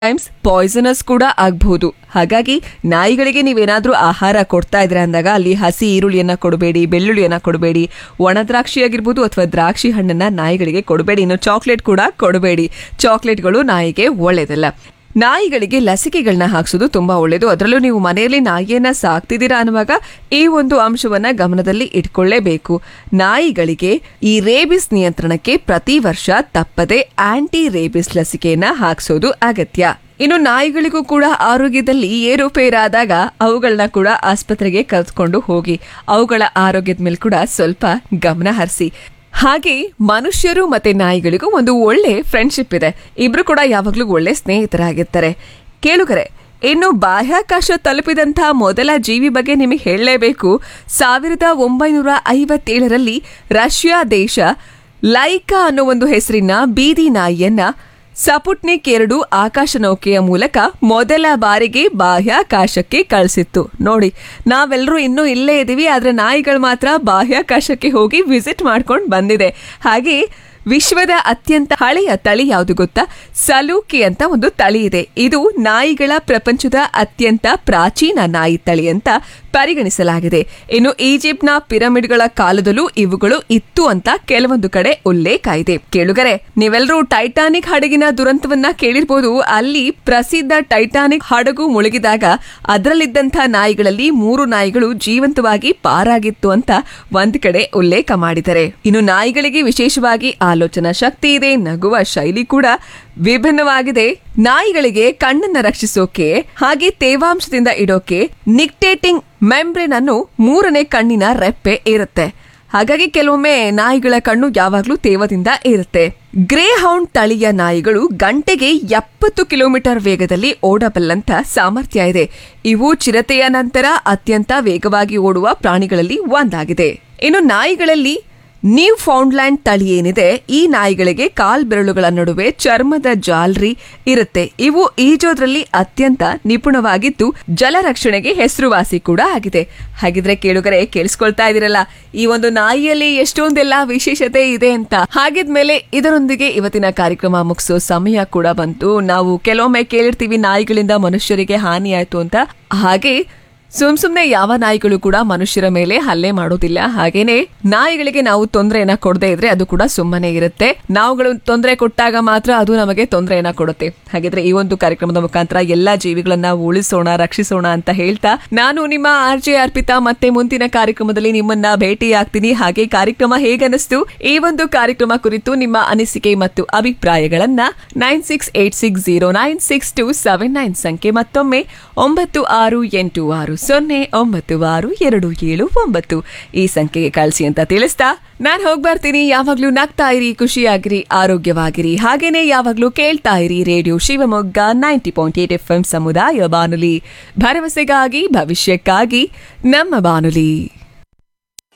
times poisonous ಕೂಡ ಆಗ್ಬಹುದು ಹಾಗಾಗಿ ನಾಯಿಗಳಿಗೆ ನೀವೇನಾದ್ರೂ ಆಹಾರ ಕೊಡ್ತಾ ಇದ್ರೆ ಅಂದಾಗ ಅಲ್ಲಿ ಹಸಿ ಈರುಳ್ಳಿಯನ್ನ ಕೊಡಬೇಡಿ ಬೆಳ್ಳುಳ್ಳಿಯನ್ನ ಕೊಡಬೇಡಿ ಒಣ ದ್ರಾಕ್ಷಿ ಆಗಿರ್ಬೋದು ಅಥವಾ ದ್ರಾಕ್ಷಿ ಹಣ್ಣನ್ನ ನಾಯಿಗಳಿಗೆ ಕೊಡಬೇಡಿ ಇನ್ನು ಚಾಕ್ಲೇಟ್ ಕೂಡ ಕೊಡಬೇಡಿ ಚಾಕ್ಲೇಟ್ಗಳು ನಾಯಿಗೆ ಒಳ್ಳೇದಲ್ಲ ನಾಯಿಗಳಿಗೆ ಲಸಿಕೆಗಳನ್ನ ಹಾಕ್ಸೋದು ತುಂಬಾ ಒಳ್ಳೇದು ಅದರಲ್ಲೂ ನೀವು ಮನೆಯಲ್ಲಿ ನಾಯಿಯನ್ನ ಸಾಕ್ತಿದ್ದೀರಾ ಅನ್ನುವಾಗ ಈ ಒಂದು ಅಂಶವನ್ನ ಗಮನದಲ್ಲಿ ಇಟ್ಕೊಳ್ಳೇಬೇಕು ನಾಯಿಗಳಿಗೆ ಈ ರೇಬಿಸ್ ನಿಯಂತ್ರಣಕ್ಕೆ ಪ್ರತಿ ವರ್ಷ ತಪ್ಪದೆ ಆಂಟಿ ರೇಬಿಸ್ ಲಸಿಕೆಯನ್ನ ಹಾಕ್ಸೋದು ಅಗತ್ಯ ಇನ್ನು ನಾಯಿಗಳಿಗೂ ಕೂಡ ಆರೋಗ್ಯದಲ್ಲಿ ಏರುಪೇರಾದಾಗ ಅವುಗಳನ್ನ ಕೂಡ ಆಸ್ಪತ್ರೆಗೆ ಕರೆದುಕೊಂಡು ಹೋಗಿ ಅವುಗಳ ಆರೋಗ್ಯದ ಮೇಲೆ ಕೂಡ ಸ್ವಲ್ಪ ಗಮನ ಹರಿಸಿ ಹಾಗೆ ಮನುಷ್ಯರು ಮತ್ತೆ ನಾಯಿಗಳಿಗೂ ಒಂದು ಒಳ್ಳೆ ಫ್ರೆಂಡ್ಶಿಪ್ ಇದೆ ಇಬ್ರು ಕೂಡ ಯಾವಾಗ್ಲೂ ಒಳ್ಳೆ ಸ್ನೇಹಿತರಾಗಿರ್ತಾರೆ ಕೇಳುಗರೆ ಇನ್ನು ಬಾಹ್ಯಾಕಾಶ ತಲುಪಿದಂತಹ ಮೊದಲ ಜೀವಿ ಬಗ್ಗೆ ನಿಮಗೆ ಹೇಳಲೇಬೇಕು ಸಾವಿರದ ಒಂಬೈನೂರ ಐವತ್ತೇಳರಲ್ಲಿ ರಷ್ಯಾ ದೇಶ ಲೈಕಾ ಅನ್ನೋ ಒಂದು ಹೆಸರಿನ ಬೀದಿ ನಾಯಿಯನ್ನ ಸಪುಟ್ನಿಕ್ ಎರಡು ಆಕಾಶ ನೌಕೆಯ ಮೂಲಕ ಮೊದಲ ಬಾರಿಗೆ ಬಾಹ್ಯಾಕಾಶಕ್ಕೆ ಕಳಿಸಿತ್ತು ನೋಡಿ ನಾವೆಲ್ಲರೂ ಇನ್ನೂ ಇಲ್ಲೇ ಇದ್ದೀವಿ ಆದ್ರೆ ನಾಯಿಗಳು ಮಾತ್ರ ಬಾಹ್ಯಾಕಾಶಕ್ಕೆ ಹೋಗಿ ವಿಸಿಟ್ ಮಾಡ್ಕೊಂಡು ಬಂದಿದೆ ಹಾಗೆ ವಿಶ್ವದ ಅತ್ಯಂತ ಹಳೆಯ ತಳಿ ಯಾವುದು ಗೊತ್ತಾ ಸಲೂಕಿ ಅಂತ ಒಂದು ತಳಿ ಇದೆ ಇದು ನಾಯಿಗಳ ಪ್ರಪಂಚದ ಅತ್ಯಂತ ಪ್ರಾಚೀನ ನಾಯಿ ತಳಿ ಅಂತ ಪರಿಗಣಿಸಲಾಗಿದೆ ಇನ್ನು ಈಜಿಪ್ಟ್ನ ಪಿರಮಿಡ್ಗಳ ಕಾಲದಲ್ಲೂ ಇವುಗಳು ಇತ್ತು ಅಂತ ಕೆಲವೊಂದು ಕಡೆ ಉಲ್ಲೇಖ ಇದೆ ಕೇಳುಗರೆ ನೀವೆಲ್ಲರೂ ಟೈಟಾನಿಕ್ ಹಡಗಿನ ದುರಂತವನ್ನ ಕೇಳಿರ್ಬೋದು ಅಲ್ಲಿ ಪ್ರಸಿದ್ಧ ಟೈಟಾನಿಕ್ ಹಡಗು ಮುಳುಗಿದಾಗ ಅದರಲ್ಲಿದ್ದಂಥ ನಾಯಿಗಳಲ್ಲಿ ಮೂರು ನಾಯಿಗಳು ಜೀವಂತವಾಗಿ ಪಾರಾಗಿತ್ತು ಅಂತ ಒಂದ್ ಕಡೆ ಉಲ್ಲೇಖ ಮಾಡಿದ್ದಾರೆ ಇನ್ನು ನಾಯಿಗಳಿಗೆ ವಿಶೇಷವಾಗಿ ಆಲೋಚನಾ ಶಕ್ತಿ ಇದೆ ನಗುವ ಶೈಲಿ ಕೂಡ ವಿಭಿನ್ನವಾಗಿದೆ ನಾಯಿಗಳಿಗೆ ಕಣ್ಣನ್ನ ರಕ್ಷಿಸೋಕೆ ಹಾಗೆ ತೇವಾಂಶದಿಂದ ಇಡೋಕೆ ನಿಕ್ಟೇಟಿಂಗ್ ಮೆಂಬ್ರೇನ್ ಅನ್ನು ಮೂರನೇ ಕಣ್ಣಿನ ರೆಪ್ಪೆ ಇರುತ್ತೆ ಹಾಗಾಗಿ ಕೆಲವೊಮ್ಮೆ ನಾಯಿಗಳ ಕಣ್ಣು ಯಾವಾಗ್ಲೂ ತೇವದಿಂದ ಇರುತ್ತೆ ಗ್ರೇ ಹೌಂಡ್ ತಳಿಯ ನಾಯಿಗಳು ಗಂಟೆಗೆ ಎಪ್ಪತ್ತು ಕಿಲೋಮೀಟರ್ ವೇಗದಲ್ಲಿ ಓಡಬಲ್ಲಂತ ಸಾಮರ್ಥ್ಯ ಇದೆ ಇವು ಚಿರತೆಯ ನಂತರ ಅತ್ಯಂತ ವೇಗವಾಗಿ ಓಡುವ ಪ್ರಾಣಿಗಳಲ್ಲಿ ಒಂದಾಗಿದೆ ಇನ್ನು ನಾಯಿಗಳಲ್ಲಿ ನ್ಯೂ ಫೌಂಡ್ಲ್ಯಾಂಡ್ ತಳಿ ಏನಿದೆ ಈ ನಾಯಿಗಳಿಗೆ ಕಾಲ್ ಬೆರಳುಗಳ ನಡುವೆ ಚರ್ಮದ ಜಾಲ್ರಿ ಇರುತ್ತೆ ಇವು ಈಜೋದ್ರಲ್ಲಿ ಅತ್ಯಂತ ನಿಪುಣವಾಗಿದ್ದು ಜಲರಕ್ಷಣೆಗೆ ಹೆಸರುವಾಸಿ ಕೂಡ ಆಗಿದೆ ಹಾಗಿದ್ರೆ ಕೇಳುಗರೆ ಕೇಳಿಸ್ಕೊಳ್ತಾ ಇದೀರಲ್ಲ ಈ ಒಂದು ನಾಯಿಯಲ್ಲಿ ಎಷ್ಟೊಂದೆಲ್ಲ ವಿಶೇಷತೆ ಇದೆ ಅಂತ ಹಾಗಿದ್ಮೇಲೆ ಇದರೊಂದಿಗೆ ಇವತ್ತಿನ ಕಾರ್ಯಕ್ರಮ ಮುಗಿಸೋ ಸಮಯ ಕೂಡ ಬಂತು ನಾವು ಕೆಲವೊಮ್ಮೆ ಕೇಳಿರ್ತೀವಿ ನಾಯಿಗಳಿಂದ ಮನುಷ್ಯರಿಗೆ ಹಾನಿ ಆಯ್ತು ಅಂತ ಹಾಗೆ ಸುಮ್ ಸುಮ್ನೆ ಯಾವ ನಾಯಿಗಳು ಕೂಡ ಮನುಷ್ಯರ ಮೇಲೆ ಹಲ್ಲೆ ಮಾಡೋದಿಲ್ಲ ಹಾಗೇನೆ ನಾಯಿಗಳಿಗೆ ನಾವು ತೊಂದರೆಯನ್ನ ಕೊಡದೇ ಇದ್ರೆ ಅದು ಕೂಡ ಸುಮ್ಮನೆ ಇರುತ್ತೆ ನಾವುಗಳು ತೊಂದರೆ ಕೊಟ್ಟಾಗ ಮಾತ್ರ ಅದು ನಮಗೆ ತೊಂದರೆಯನ್ನ ಕೊಡುತ್ತೆ ಹಾಗಿದ್ರೆ ಈ ಒಂದು ಕಾರ್ಯಕ್ರಮದ ಮುಖಾಂತರ ಎಲ್ಲಾ ಜೀವಿಗಳನ್ನ ಉಳಿಸೋಣ ರಕ್ಷಿಸೋಣ ಅಂತ ಹೇಳ್ತಾ ನಾನು ನಿಮ್ಮ ಆರ್ ಜೆ ಅರ್ಪಿತಾ ಮತ್ತೆ ಮುಂದಿನ ಕಾರ್ಯಕ್ರಮದಲ್ಲಿ ನಿಮ್ಮನ್ನ ಭೇಟಿ ಆಗ್ತೀನಿ ಹಾಗೆ ಕಾರ್ಯಕ್ರಮ ಹೇಗನಿಸ್ತು ಈ ಒಂದು ಕಾರ್ಯಕ್ರಮ ಕುರಿತು ನಿಮ್ಮ ಅನಿಸಿಕೆ ಮತ್ತು ಅಭಿಪ್ರಾಯಗಳನ್ನ nine six eight six zero nine six two seven nine ಸಂಖ್ಯೆ ಮತ್ತೊಮ್ಮೆ ಒಂಬತ್ತು ಆರು ಎಂಟು ಆರು ಸೊನ್ನೆ ಒಂಬತ್ತು ಆರು ಎರಡು ಏಳು ಒಂಬತ್ತು ಈ ಸಂಖ್ಯೆಗೆ ಕಳಿಸಿ ಅಂತ ತಿಳಿಸ್ತಾ ನಾನ್ ಹೋಗ್ ಬರ್ತೀನಿ ಯಾವಾಗ್ಲೂ ನಗ್ತಾ ಇರಿ ಖುಷಿಯಾಗಿರಿ ಆರೋಗ್ಯವಾಗಿರಿ ಹಾಗೇನೆ ಯಾವಾಗ್ಲೂ ಕೇಳ್ತಾ ಇರಿ radio Shivamogga ninety point eight F M ಸಮುದಾಯ ಬಾನುಲಿ ಭರವಸೆಗಾಗಿ ಭವಿಷ್ಯಕ್ಕಾಗಿ ನಮ್ಮ ಬಾನುಲಿ